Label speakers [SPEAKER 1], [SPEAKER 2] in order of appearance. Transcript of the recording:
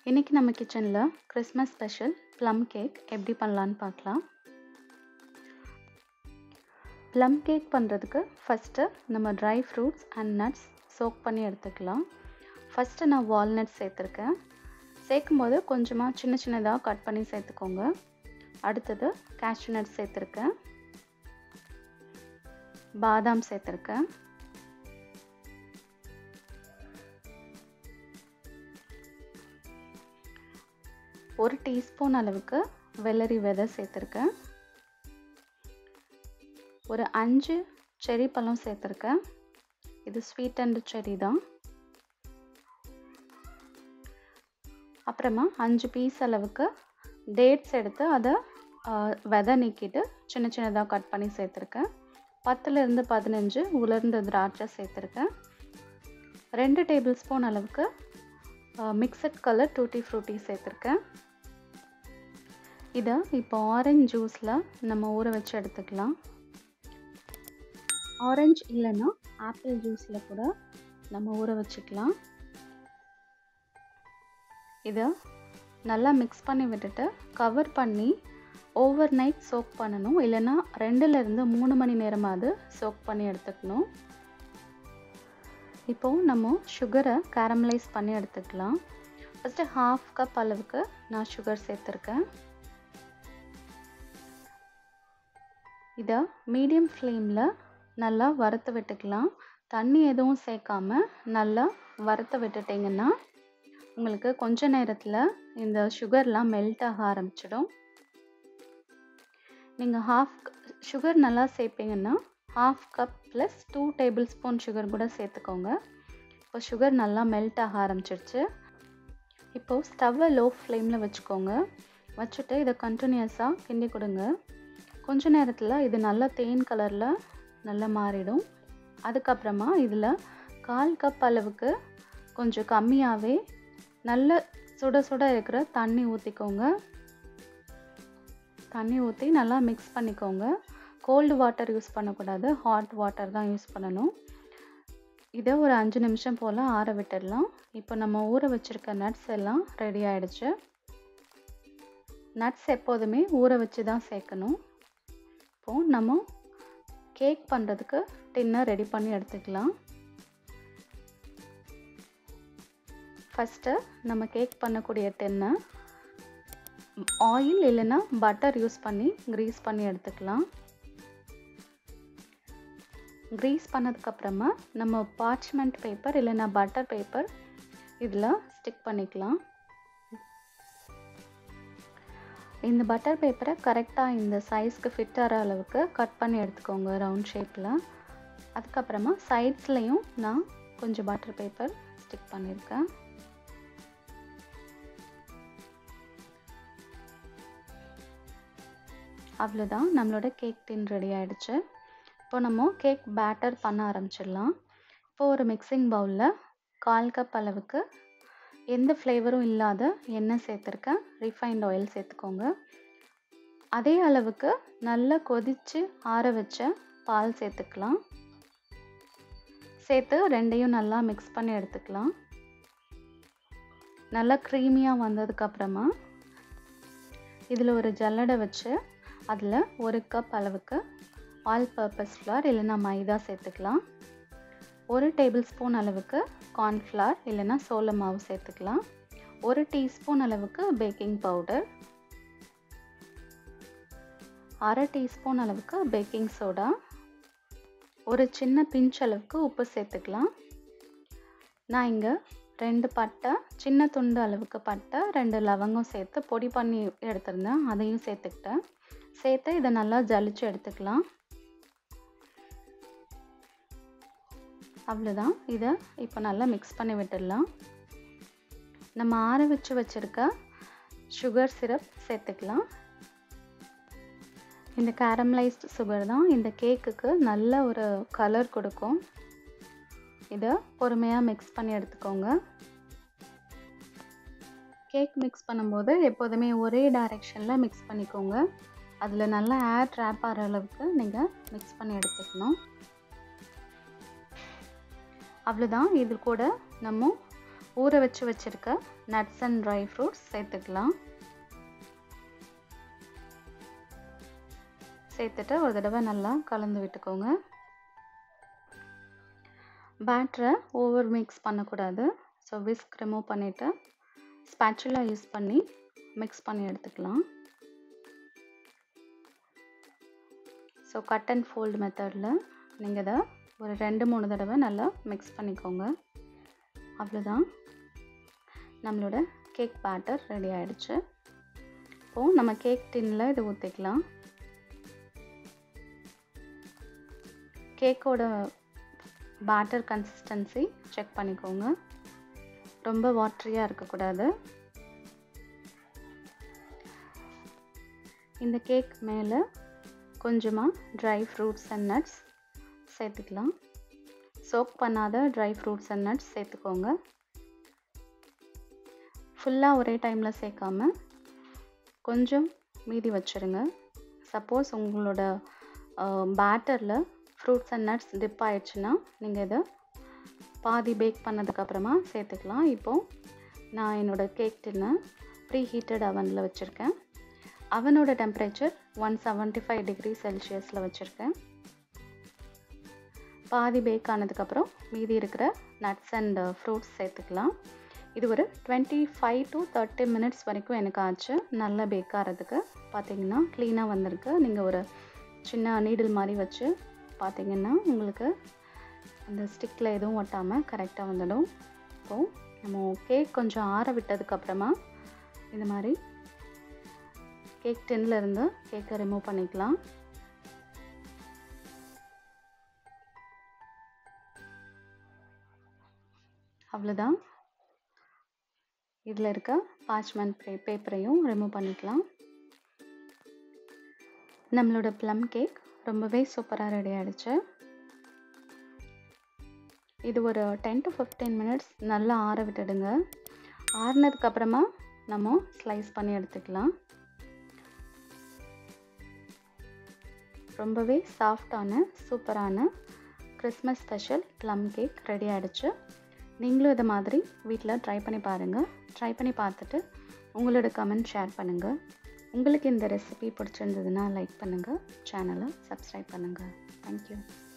[SPEAKER 1] இன்றைக்கி நம்ம கிச்சனில் கிறிஸ்மஸ் ஸ்பெஷல் ப்ளம் கேக் எப்படி பண்ணலான்னு பார்க்கலாம் ப்ளம் கேக் பண்ணுறதுக்கு ஃபஸ்ட்டு நம்ம dry fruits and nuts soak பண்ணி எடுத்துக்கலாம் ஃபஸ்ட்டு நான் வால்நட்ஸ் சேர்த்துருக்கேன் சேர்க்கும்போது கொஞ்சமாக சின்ன சின்னதாக கட் பண்ணி சேர்த்துக்கோங்க அடுத்தது கேஷ்யூ நட்ஸ் சேர்த்துருக்கேன் பாதாம் சேர்த்துருக்கேன் ஒரு டீஸ்பூன் அளவுக்கு வெள்ளரி விதை சேர்த்துருக்கேன் ஒரு அஞ்சு செரி பழம் சேர்த்துருக்கேன் இது ஸ்வீட் அண்ட் செரி தான் அப்புறமா அஞ்சு பீஸ் அளவுக்கு டேட்ஸ் எடுத்து அதை விதை நீக்கிட்டு சின்ன சின்னதாக கட் பண்ணி சேர்த்துருக்கேன் பத்துலேருந்து பதினஞ்சு உலர்ந்த திராட்சை சேர்த்துருக்கேன் ரெண்டு டேபிள் ஸ்பூன் அளவுக்கு மிக்சட் கலர் டூட்டி ஃப்ரூட்டி சேர்த்துருக்கேன் இதை இப்போ ஆரஞ்ச் ஜூஸில் நம்ம ஊற வச்சு எடுத்துக்கலாம் ஆரஞ்சு இல்லைன்னா ஆப்பிள் ஜூஸில் கூட நம்ம ஊற வச்சுக்கலாம் இதை நல்லா மிக்ஸ் பண்ணி விட்டுட்டு கவர் பண்ணி ஓவர் நைட் சோக் பண்ணணும் இல்லைன்னா ரெண்டுலேருந்து மூணு மணி நேரமாவது சோக் பண்ணி எடுத்துக்கணும் இப்போது நம்ம சுகரை கேரமலைஸ் பண்ணி எடுத்துக்கலாம் ஃபஸ்ட்டு ஹாஃப் கப் அளவுக்கு நான் சுகர் சேர்த்துருக்கேன் இதை மீடியம் ஃப்ளேமில் நல்லா வறுத்து விட்டுக்கலாம் தண்ணி எதுவும் சேர்க்காம நல்லா வறுத்து விட்டுட்டிங்கன்னா உங்களுக்கு கொஞ்ச நேரத்தில் இந்த சுகர்லாம் மெல்ட் ஆக ஆரம்பிச்சிடும் நீங்கள் ஹாஃப் சுகர் நல்லா சேர்ப்பீங்கன்னா half cup plus two tablespoon sugar கூட சேர்த்துக்கோங்க இப்போ சுகர் நல்லா மெல்ட் ஆக ஆரம்பிச்சிருச்சு இப்போது ஸ்டவ்வை லோ ஃப்ளேமில் வச்சுக்கோங்க வச்சுட்டு இதை கண்டினியூஸாக கிண்டி கொடுங்க கொஞ்ச நேரத்தில் இது நல்லா தேன் கலரில் நல்லா மாறிடும் அதுக்கப்புறமா இதில் கால் கப் அளவுக்கு கொஞ்சம் கம்மியாகவே நல்ல சுட சுட இருக்கிற தண்ணி ஊற்றிக்கோங்க தண்ணி ஊற்றி நல்லா மிக்ஸ் பண்ணிக்கோங்க கோல்டு வாட்டர் யூஸ் பண்ணக்கூடாது ஹாட் வாட்டர் தான் யூஸ் பண்ணணும் இதை ஒரு அஞ்சு நிமிஷம் போல் ஆற விட்டுடலாம் இப்போ நம்ம ஊற வச்சுருக்க நட்ஸ் எல்லாம் ரெடி ஆகிடுச்சு நட்ஸ் எப்போதுமே ஊற வச்சு தான் சேர்க்கணும் இப்போது நம்ம கேக் பண்ணுறதுக்கு டின்னை ரெடி பண்ணி எடுத்துக்கலாம் ஃபஸ்ட்டு நம்ம கேக் பண்ணக்கூடிய டின்னை ஆயில் இல்லைன்னா பட்டர் யூஸ் பண்ணி க்ரீஸ் பண்ணி எடுத்துக்கலாம் க்ரீஸ் பண்ணதுக்கப்புறமா நம்ம பார்ச்மெண்ட் பேப்பர் இல்லைன்னா பட்டர் பேப்பர் இதில் ஸ்டிக் பண்ணிக்கலாம் இந்த பட்டர் பேப்பரை கரெக்டாக இந்த சைஸ்க்கு ஃபிட் ஆகிற அளவுக்கு கட் பண்ணி எடுத்துக்கோங்க ரவுண்ட் ஷேப்பில் அதுக்கப்புறமா சைட்ஸ்லேயும் நான் கொஞ்சம் பட்டர் பேப்பர் ஸ்டிக் பண்ணியிருக்கேன் அவ்வளோதான் நம்மளோட கேக் டின் ரெடி ஆகிடுச்சு இப்போ நம்ம கேக் பேட்டர் பண்ண ஆரம்பிச்சிடலாம் இப்போ ஒரு மிக்சிங் பவுலில் கால் கப் அளவுக்கு எந்த ஃப்ளேவரும் இல்லாத எண்ணெய் சேர்த்துருக்கேன் ரிஃபைண்ட் ஆயில் சேர்த்துக்கோங்க அதே அளவுக்கு நல்லா கொதித்து ஆற வச்ச பால் சேர்த்துக்கலாம் சேர்த்து ரெண்டையும் நல்லா மிக்ஸ் பண்ணி எடுத்துக்கலாம் நல்லா க்ரீமியாக வந்ததுக்கப்புறமா இதில் ஒரு ஜல்லடை வச்சு அதில் ஒரு கப் அளவுக்கு ஆல் பர்பஸ் ஃப்ளார் இல்லைன்னா மைதா சேர்த்துக்கலாம் ஒரு டேபிள் ஸ்பூன் அளவுக்கு கார்ன்ஃப்ளவர் இல்லைன்னா சோள மாவு சேர்த்துக்கலாம் ஒரு டீஸ்பூன் அளவுக்கு பேக்கிங் பவுடர் அரை டீஸ்பூன் அளவுக்கு பேக்கிங் சோடா ஒரு சின்ன பிஞ்ச் அளவுக்கு உப்பு சேர்த்துக்கலாம் நான் இங்கே ரெண்டு பட்டை சின்ன துண்டு அளவுக்கு பட்டை ரெண்டு லவங்கம் சேர்த்து பொடி பண்ணி எடுத்திருந்தேன் அதையும் சேர்த்துக்கிட்டேன் சேர்த்து இதை நல்லா ஜலிச்சு எடுத்துக்கலாம் அவ்வளோதான் இதை இப்போ நல்லா மிக்ஸ் பண்ணி விட்டுடலாம் நம்ம ஆற வச்சு வச்சுருக்க சுகர் சிரப் சேர்த்துக்கலாம் இந்த கேரமலைஸ்டு சுகர் தான் இந்த கேக்குக்கு நல்ல ஒரு கலர் கொடுக்கும் இதை பொறுமையாக மிக்ஸ் பண்ணி எடுத்துக்கோங்க கேக் மிக்ஸ் பண்ணும்போது எப்போதுமே ஒரே டைரெக்ஷனில் மிக்ஸ் பண்ணிக்கோங்க அதில் நல்லா ஏர் ட்ராப் ஆகிற அளவுக்கு நீங்கள் மிக்ஸ் பண்ணி எடுத்துக்கணும் அவ்வளோதான் இது கூட நம்ம ஊற வச்சு வச்சுருக்க நட்ஸ் அண்ட் ட்ரை ஃப்ரூட்ஸ் சேர்த்துக்கலாம் சேர்த்துட்டு ஒரு தடவை நல்லா கலந்து விட்டுக்கோங்க பேட்டரை ஓவர் மிக்ஸ் பண்ணக்கூடாது ஸோ விஸ்க் ரிமூவ் பண்ணிவிட்டு ஸ்பேச்சுலா யூஸ் பண்ணி மிக்ஸ் பண்ணி எடுத்துக்கலாம் ஸோ கட் அண்ட் ஃபோல்டு மெத்தடில் நீங்கள் இதை ஒரு ரெண்டு மூணு தடவை நல்லா மிக்ஸ் பண்ணிக்கோங்க அவ்வளோதான் நம்மளோட கேக் பேட்டர் ரெடி ஆகிடுச்சு இப்போது நம்ம கேக் டின்னில் இது ஊற்றிக்கலாம் கேக்கோட பேட்டர் கன்சிஸ்டன்சி செக் பண்ணிக்கோங்க ரொம்ப வாட்ரியாக இருக்கக்கூடாது இந்த கேக் மேலே கொஞ்சமாக ட்ரை ஃப்ரூட்ஸ் அண்ட் நட்ஸ் சேர்த்துக்கலாம் சோக் பண்ணாத ட்ரை ஃப்ரூட்ஸ் அண்ட் நட்ஸ் சேர்த்துக்கோங்க ஃபுல்லாக ஒரே டைமில் சேர்க்காம கொஞ்சம் மீதி வச்சுருங்க சப்போஸ் உங்களோட பேட்டரில் ஃப்ரூட்ஸ் அண்ட் நட்ஸ் டிப் ஆயிடுச்சுன்னா நீங்கள் இதை பாதி பேக் பண்ணதுக்கப்புறமா சேர்த்துக்கலாம் இப்போது நான் என்னோடய கேக் டின்னை ப்ரீ ஹீட்டட் அவனில் வச்சுருக்கேன் அவனோட temperature one seventy five degree செல்சியஸில் வச்சுருக்கேன் பாதி பேக் ஆனதுக்கப்புறம் மீதி இருக்கிற நட்ஸ் அண்ட் ஃப்ரூட்ஸ் சேர்த்துக்கலாம் இது ஒரு twenty five to thirty minutes வரைக்கும் எனக்கு ஆச்சு நல்லா பேக் ஆகிறதுக்கு பார்த்தீங்கன்னா க்ளீனாக வந்திருக்கு நீங்கள் ஒரு சின்ன நீடில் மாதிரி வச்சு பார்த்தீங்கன்னா உங்களுக்கு அந்த ஸ்டிக்கில் எதுவும் ஒட்டாமல் கரெக்டாக வந்துடும் இப்போது நம்ம கேக் கொஞ்சம் ஆற விட்டதுக்கப்புறமா இந்த மாதிரி கேக் டென்னில் இருந்து கேக்கை ரிமூவ் பண்ணிக்கலாம் அவ்வளோதான் இதில் இருக்க பார்ச்மெண்ட் பே பேப்பரையும் ரிமூவ் பண்ணிக்கலாம் நம்மளோட ப்ளம் கேக் ரொம்பவே சூப்பராக ரெடி ஆகிடுச்சு இது ஒரு டென் டு ஃபிஃப்டீன் மினிட்ஸ் நல்லா ஆற விட்டுடுங்க ஆறுனதுக்கப்புறமா நம்ம ஸ்லைஸ் பண்ணி எடுத்துக்கலாம் ரொம்பவே சாஃப்டான சூப்பரான Christmas special plum cake ready ஆகிடுச்சு நீங்களும் இதை மாதிரி வீட்டில் ட்ரை பண்ணி பாருங்கள் ட்ரை பண்ணி பார்த்துட்டு உங்களோட கமெண்ட் ஷேர் பண்ணுங்கள் உங்களுக்கு இந்த ரெசிபி பிடிச்சிருந்ததுன்னா லைக் பண்ணுங்கள் சேனலை சப்ஸ்கிரைப் பண்ணுங்கள் தேங்க்யூ